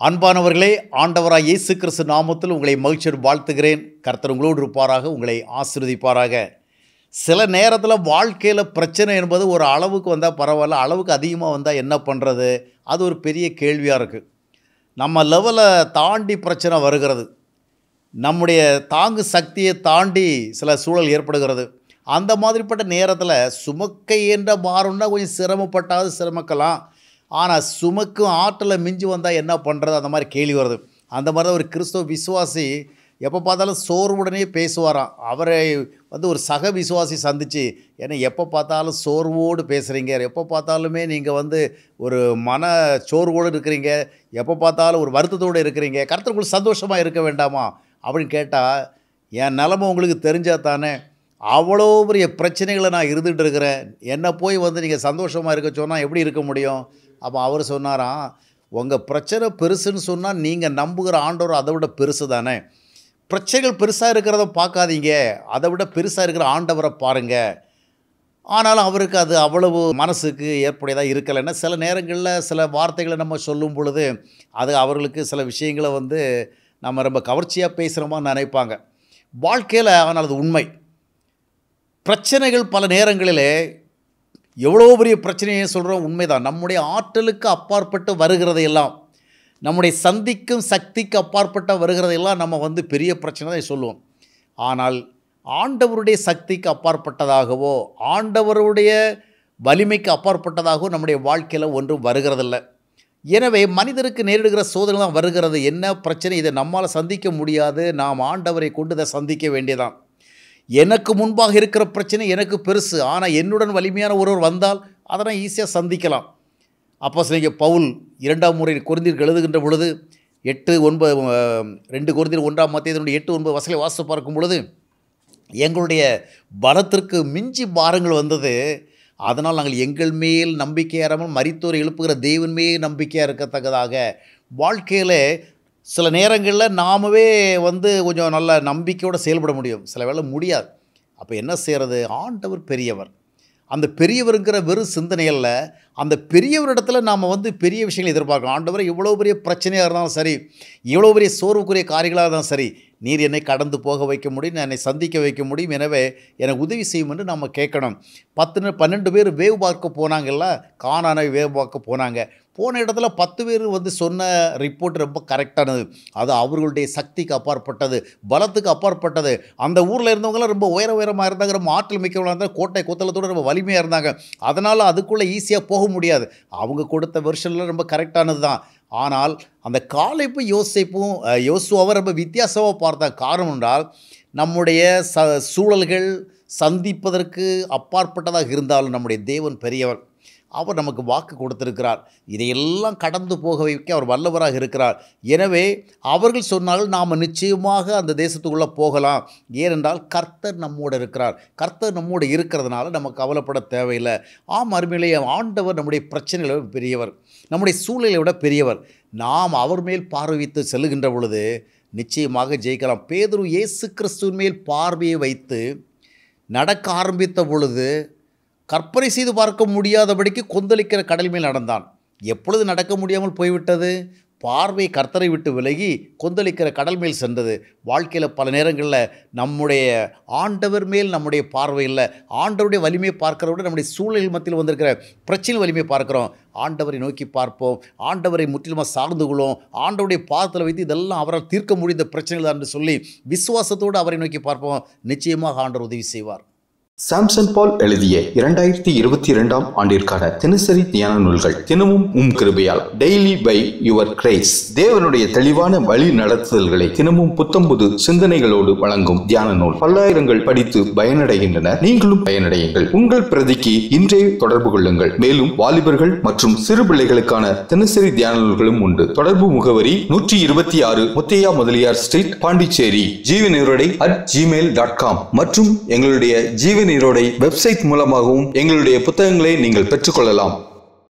அன்பானவர்களே ஆண்டவராய் இயேசு கிறிஸ்து நாமத்தில் உங்களை மகிழ்ச்சியோடு வாழ்த்துகிறேன் கர்த்தர் உங்களோடு இருப்பாராக உங்களை ஆசீர்வதிப்பாராக சில நேரத்தில் வாழ்க்கையில் பிரச்சனை என்பது ஒரு அளவுக்கு வந்தால் பரவாயில்ல அளவுக்கு அதிகமாக வந்தால் என்ன பண்ணுறது அது ஒரு பெரிய கேள்வியாக இருக்குது நம்ம லெவலை தாண்டி பிரச்சனை வருகிறது நம்முடைய தாங்கு சக்தியை தாண்டி சில சூழல் ஏற்படுகிறது அந்த மாதிரிப்பட்ட நேரத்தில் சுமக்க என்ற மாறும்னா கொஞ்சம் சிரமப்பட்டாவது சிரமக்கலாம் ஆனால் சுமக்கும் ஆற்றலை மிஞ்சி வந்தால் என்ன பண்ணுறது அந்த மாதிரி கேள்வி வருது அந்த மாதிரி தான் ஒரு கிறிஸ்தவ விசுவாசி எப்போ பார்த்தாலும் சோர்வுடனே பேசுவாராம் அவரை வந்து ஒரு சக விசுவாசி சந்தித்து ஏன்னா எப்போ பார்த்தாலும் சோர்வோடு பேசுகிறீங்க எப்போ பார்த்தாலுமே நீங்கள் வந்து ஒரு மன சோர்வோடு இருக்கிறீங்க எப்போ பார்த்தாலும் ஒரு வருத்தத்தோடு இருக்கிறீங்க கருத்துக்குள் சந்தோஷமாக இருக்க வேண்டாமா அப்படின்னு கேட்டால் என் நிலமை உங்களுக்கு தெரிஞ்சால் தானே அவ்வளோ பெரிய பிரச்சனைகளை நான் இருந்துகிட்டு இருக்கிறேன் என்னை போய் வந்து நீங்கள் சந்தோஷமாக இருக்க சொன்னால் எப்படி இருக்க முடியும் அப்போ அவர் சொன்னாராம் உங்கள் பிரச்சனை பெருசுன்னு சொன்னால் நீங்கள் நம்புகிற ஆண்டவர் அதை விட பெருசு தானே பிரச்சனைகள் பெருசாக இருக்கிறத பார்க்காதீங்க அதை விட பெருசாக இருக்கிற ஆண்டவரை பாருங்கள் ஆனாலும் அவருக்கு அது அவ்வளவு மனசுக்கு ஏற்புடையதாக இருக்கலைன்னா சில நேரங்களில் சில வார்த்தைகளை நம்ம சொல்லும் பொழுது அது அவர்களுக்கு சில விஷயங்களை வந்து நம்ம ரொம்ப கவர்ச்சியாக பேசுகிறோமா நினைப்பாங்க வாழ்க்கையில் ஆனால் அது உண்மை பிரச்சனைகள் பல நேரங்களிலே எவ்வளோ பெரிய பிரச்சனையை சொல்கிறோம் உண்மைதான் நம்முடைய ஆற்றலுக்கு அப்பாற்பட்டு வருகிறதையெல்லாம் நம்முடைய சந்திக்கும் சக்திக்கு அப்பாற்பட்ட வருகிறதையெல்லாம் நம்ம வந்து பெரிய பிரச்சனை தான் சொல்லுவோம் ஆனால் ஆண்டவருடைய சக்திக்கு அப்பாற்பட்டதாகவோ ஆண்டவருடைய வலிமைக்கு அப்பாற்பட்டதாகவோ நம்முடைய வாழ்க்கையில் ஒன்றும் வருகிறதில்ல எனவே மனிதருக்கு நேரிடுகிற சோதனை தான் வருகிறது என்ன பிரச்சனை இதை நம்மால் சந்திக்க முடியாது நாம் ஆண்டவரை கொண்டு இதை சந்திக்க வேண்டியதான் எனக்கு முன்பாக இருக்கிற பிரச்சனை எனக்கு பெருசு ஆனால் என்னுடன் வலிமையான ஒருவர் வந்தால் அதை நான் ஈஸியாக சந்திக்கலாம் அப்போ நீங்கள் பவுல் இரண்டாம் முறை குருந்தீர் எழுதுகின்ற பொழுது எட்டு ஒன்பது ரெண்டு குருந்தீர் ஒன்றாம் மத்தியதனுடைய எட்டு ஒன்பது வசலை வாச பார்க்கும் பொழுது எங்களுடைய பலத்திற்கு மிஞ்சி பாரங்கள் வந்தது அதனால் நாங்கள் எங்கள் மேல் நம்பிக்கையாராமல் மரித்தோரை எழுப்புகிற தேவன் மேல் நம்பிக்கையாக இருக்கத்தக்கதாக வாழ்க்கையில் சில நேரங்களில் நாமவே வந்து கொஞ்சம் நல்ல நம்பிக்கையோடு செயல்பட முடியும் சில வேளை முடியாது அப்போ என்ன செய்கிறது ஆண்டவர் பெரியவர் அந்த பெரியவருங்கிற வெறும் சிந்தனைகளில் அந்த பெரியவரிடத்துல நாம் வந்து பெரிய விஷயங்களை எதிர்பார்க்கணும் ஆண்டவர் இவ்வளோ பெரிய பிரச்சனையாக இருந்தாலும் சரி இவ்வளோ பெரிய சோர்வுக்குரிய காரியங்களாக இருந்தாலும் சரி நீர் என்னை கடந்து போக வைக்க முடியும் என்னை சந்திக்க வைக்க முடியும் எனவே எனக்கு உதவி செய்யும் என்று நம்ம கேட்கணும் பத்து பன்னெண்டு பேர் வேவு பார்க்க போனாங்கல்ல காணான வேவு பார்க்க போனாங்க போன இடத்துல பத்து பேர் வந்து சொன்ன ரிப்போர்ட் ரொம்ப கரெக்டானது அது அவர்களுடைய சக்திக்கு அப்பாற்பட்டது பலத்துக்கு அப்பாற்பட்டது அந்த ஊரில் இருந்தவங்களாம் ரொம்ப உயர உயரமாக இருந்தாங்க ரொம்ப ஆற்றல் மிக்கவங்களாக இருந்தாங்க கோட்டை கொத்தளத்தோடு ரொம்ப வலிமையாக இருந்தாங்க அதனால் அதுக்குள்ளே ஈஸியாக போக முடியாது அவங்க கொடுத்த வெர்ஷனில் ரொம்ப கரெக்டானது தான் ஆனால் அந்த காலைப்பும் யோசிப்பும் யோசுவாவை ரொம்ப வித்தியாசமாக பார்த்தா காரணம் என்றால் நம்முடைய ச சூழல்கள் சந்திப்பதற்கு அப்பாற்பட்டதாக இருந்தாலும் நம்முடைய தேவன் பெரியவர் அவர் நமக்கு வாக்கு கொடுத்திருக்கிறார் இதையெல்லாம் கடந்து போக வைக்க அவர் வல்லவராக இருக்கிறார் எனவே அவர்கள் சொன்னாலும் நாம் நிச்சயமாக அந்த தேசத்துக்குள்ளே போகலாம் ஏனென்றால் கர்த்தர் நம்மோடு இருக்கிறார் கர்த்தர் நம்மோடு இருக்கிறதுனால நம்ம கவலைப்பட தேவையில்லை ஆம் அருமையிலேயே ஆண்டவர் நம்முடைய பிரச்சனைகளை விட பெரியவர் நம்முடைய சூழ்நிலை விட பெரியவர் நாம் அவர் மேல் பார்வைத்து செல்லுகின்ற பொழுது நிச்சயமாக ஜெயிக்கலாம் பேதரு இயேசு கிறிஸ்துவின் மேல் பார்வையை வைத்து நடக்க ஆரம்பித்த பொழுது கற்பனை செய்து பார்க்க முடியாதபடிக்கு கொந்தளிக்கிற கடல் மேல் நடந்தான் எப்பொழுது நடக்க முடியாமல் போய்விட்டது பார்வை கர்த்தரை விட்டு விலகி கொந்தளிக்கிற கடல் மேல் சென்றது வாழ்க்கையில் பல நேரங்களில் நம்முடைய ஆண்டவர் மேல் நம்முடைய பார்வை இல்லை ஆண்டவருடைய வலிமையை பார்க்கிறத விட நம்முடைய சூழல் மத்தியில் வந்திருக்கிற பிரச்சனை வலிமையை பார்க்குறோம் ஆண்டவரை நோக்கி பார்ப்போம் ஆண்டவரை முற்றிலுமாக சார்ந்து கொள்வோம் ஆண்டவருடைய பாதத்தில் வைத்து இதெல்லாம் அவரால் தீர்க்க முடிந்த பிரச்சனைகள் தான் என்று சொல்லி விசுவாசத்தோடு அவரை நோக்கி பார்ப்போம் நிச்சயமாக ஆண்டவர் உதவி செய்வார் சாம்சன் பால் எழுதிய இரண்டாயிரத்தி இருபத்தி இரண்டாம் ஆண்டிற்கான தினசரி தியான நூல்கள் தினமும் உம் கிருபையால் டெய்லி பை யுவர் கிரேஸ் தேவனுடைய தெளிவான வழி நடத்துதல்களை தினமும் புத்தம்புது சிந்தனைகளோடு வழங்கும் தியான நூல் பல்லாயிரங்கள் படித்து பயனடைகின்றன நீங்களும் பயனடையுங்கள் உங்கள் பிரதிக்கு இன்றே தொடர்பு கொள்ளுங்கள் மேலும் வாலிபர்கள் மற்றும் சிறு பிள்ளைகளுக்கான தினசரி தியான நூல்களும் உண்டு தொடர்பு முகவரி நூற்றி இருபத்தி ஆறு Muthaiya Mudaliar street Pondicherry Jeevaneerodai at Gmail dot com மற்றும் எங்களுடைய ஜீவ நீரோடை வெப்சைட் மூலமாகவும் எங்களுடைய புத்தகங்களை நீங்கள் பெற்றுக்கொள்ளலாம்